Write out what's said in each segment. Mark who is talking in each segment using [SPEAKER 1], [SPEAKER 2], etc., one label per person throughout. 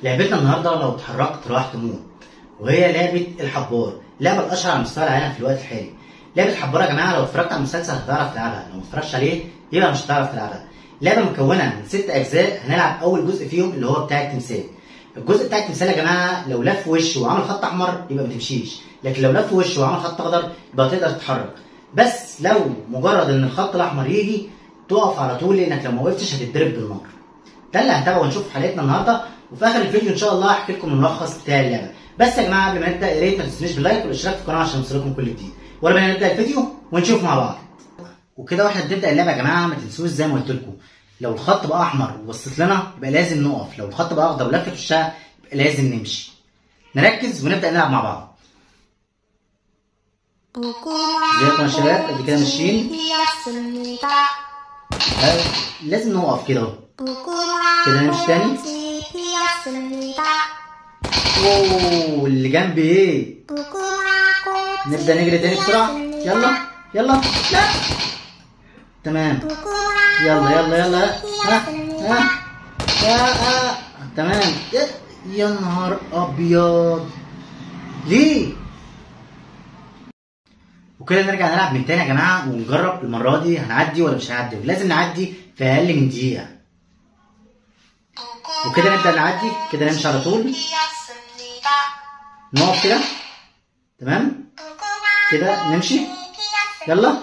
[SPEAKER 1] لعبتنا النهارده لو اتحركت راح تموت وهي لعبه الحبار اللعبه الاشهر على مستوى العالم في الوقت الحالي لعبه الحبار يا جماعه لو اتفرجت على المسلسل هتعرف تلعبها لو ما اتفرجتش عليه يبقى مش هتعرف تلعبها لعبه مكونه من ست اجزاء هنلعب اول جزء فيهم اللي هو بتاع التمثال الجزء بتاع التمثال يا جماعه لو لف وشه وعمل خط احمر يبقى ما تمشيش لكن لو لف وشه وعمل خط اخضر يبقى تقدر تتحرك بس لو مجرد ان الخط الاحمر يجي تقف على طول لانك لو ما وقفتش هتتضرب بالنار ده اللي هنتابعه ونشوف في حلقتنا النهارده وفي اخر الفيديو ان شاء الله هحكي لكم الملخص بتاع اللعبه بس يا جماعه قبل ما نبدا يا ريت ما تنسونيش باللايك والاشتراك في القناه عشان يوصلكم كل جديد ولا بينا نبدا الفيديو ونشوف مع بعض وكده واحنا بنبدا اللعبه يا جماعه ما تنسوش زي ما قلت لكم لو الخط بقى احمر وبصت لنا يبقى لازم نقف لو الخط بقى اخضر ولفت وشها يبقى لازم نمشي نركز ونبدا نلعب مع بعض ازيكم يا شباب ادي كده ماشيين
[SPEAKER 2] 되었습니다.
[SPEAKER 1] آه، لازم نقف كده اهو كده نمشي تاني
[SPEAKER 2] 되었습니다.
[SPEAKER 1] اوه اللي جنبي ايه
[SPEAKER 2] 무궁화 꽃이
[SPEAKER 1] نبدا نجري تاني بسرعه يلا يلا لا تمام
[SPEAKER 2] 무궁화
[SPEAKER 1] يلا يلا يلا ها ها يا آه. تمام يا- يا نهار ابيض ليه وكده نرجع نلعب من تاني يا جماعه ونجرب المره دي هنعدي ولا مش هنعدي لازم نعدي في اقل من دقيقه وكده نبدا نعدي كده نمشي على طول
[SPEAKER 2] 되었습니다.
[SPEAKER 1] نقف كده تمام
[SPEAKER 2] 무궁화
[SPEAKER 1] كده نمشي
[SPEAKER 2] 되었습니다.
[SPEAKER 1] يلا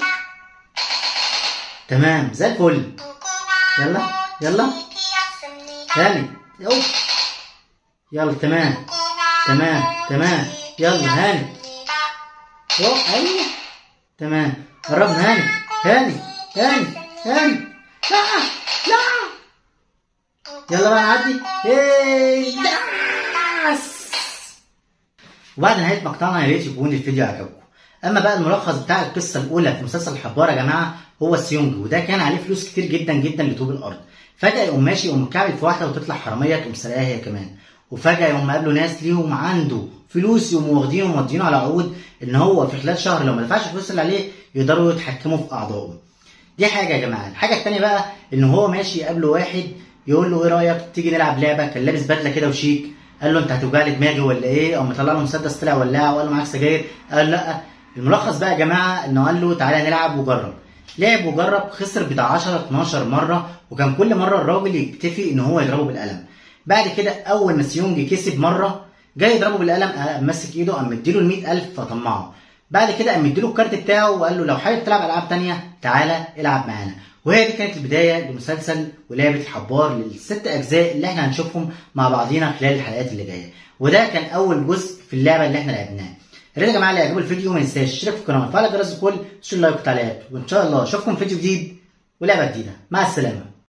[SPEAKER 1] تمام زي الفل
[SPEAKER 2] 무궁화
[SPEAKER 1] يلا يلا
[SPEAKER 2] 되었습니다.
[SPEAKER 1] تاني اوف يلا تمام
[SPEAKER 2] 무궁화
[SPEAKER 1] تمام تمام يلا هاني
[SPEAKER 2] 되었습니다.
[SPEAKER 1] اوه ايوه تمام قربنا هاني هاني هاني هاني لا لا يلا بقى نعدي ايه يس وبعد نهايه مقطعنا يا ريت يكون الفيديو عجبكم اما بقى الملخص بتاع القصه الاولى في مسلسل الحبار يا جماعه هو السيونج وده كان عليه فلوس كتير جدا جدا لطوب الارض فجاه يقوم ماشي يقوم مكعبل في واحده وتطلع حراميه تقوم سرقاها هي كمان وفجاه يقوم قابله ناس ليهم عنده فلوس يقوموا واخدينه ومضيينه على عقود ان هو في خلال شهر لو ما دفعش الفلوس اللي عليه يقدروا يتحكموا في اعضائه دي حاجه يا جماعه الحاجه التانيه بقى ان هو ماشي يقابله واحد يقول له ايه رايك تيجي نلعب لعبه كان لابس بدله كده وشيك قال له انت هتوجع لي دماغي ولا ايه او مطلع له مسدس طلع ولاعه وقال له معاك سجاير قال لا الملخص بقى يا جماعه انه قال له تعالى نلعب وجرب لعب وجرب خسر بتاع 10 12 مره وكان كل مره الراجل يكتفي ان هو يضربه بالقلم بعد كده اول ما سيونج كسب مره جاي يضربه بالقلم قام ماسك ايده قام مديله ال 100000 فطمعه بعد كده قام مديله الكارت بتاعه وقال له لو حابب تلعب العاب تانية تعالى العب معانا وهي دي كانت البدايه لمسلسل ولعبه الحبار للست اجزاء اللي احنا هنشوفهم مع بعضينا خلال الحلقات اللي جايه وده كان اول جزء في اللعبه اللي احنا لعبناها يا ريت يا جماعه اللي يعجبه الفيديو ما ينساش يشترك في القناه ويفعل جرس الكل تشترك لايك وتعليقات وان شاء الله اشوفكم في فيديو جديد ولعبه جديده مع السلامه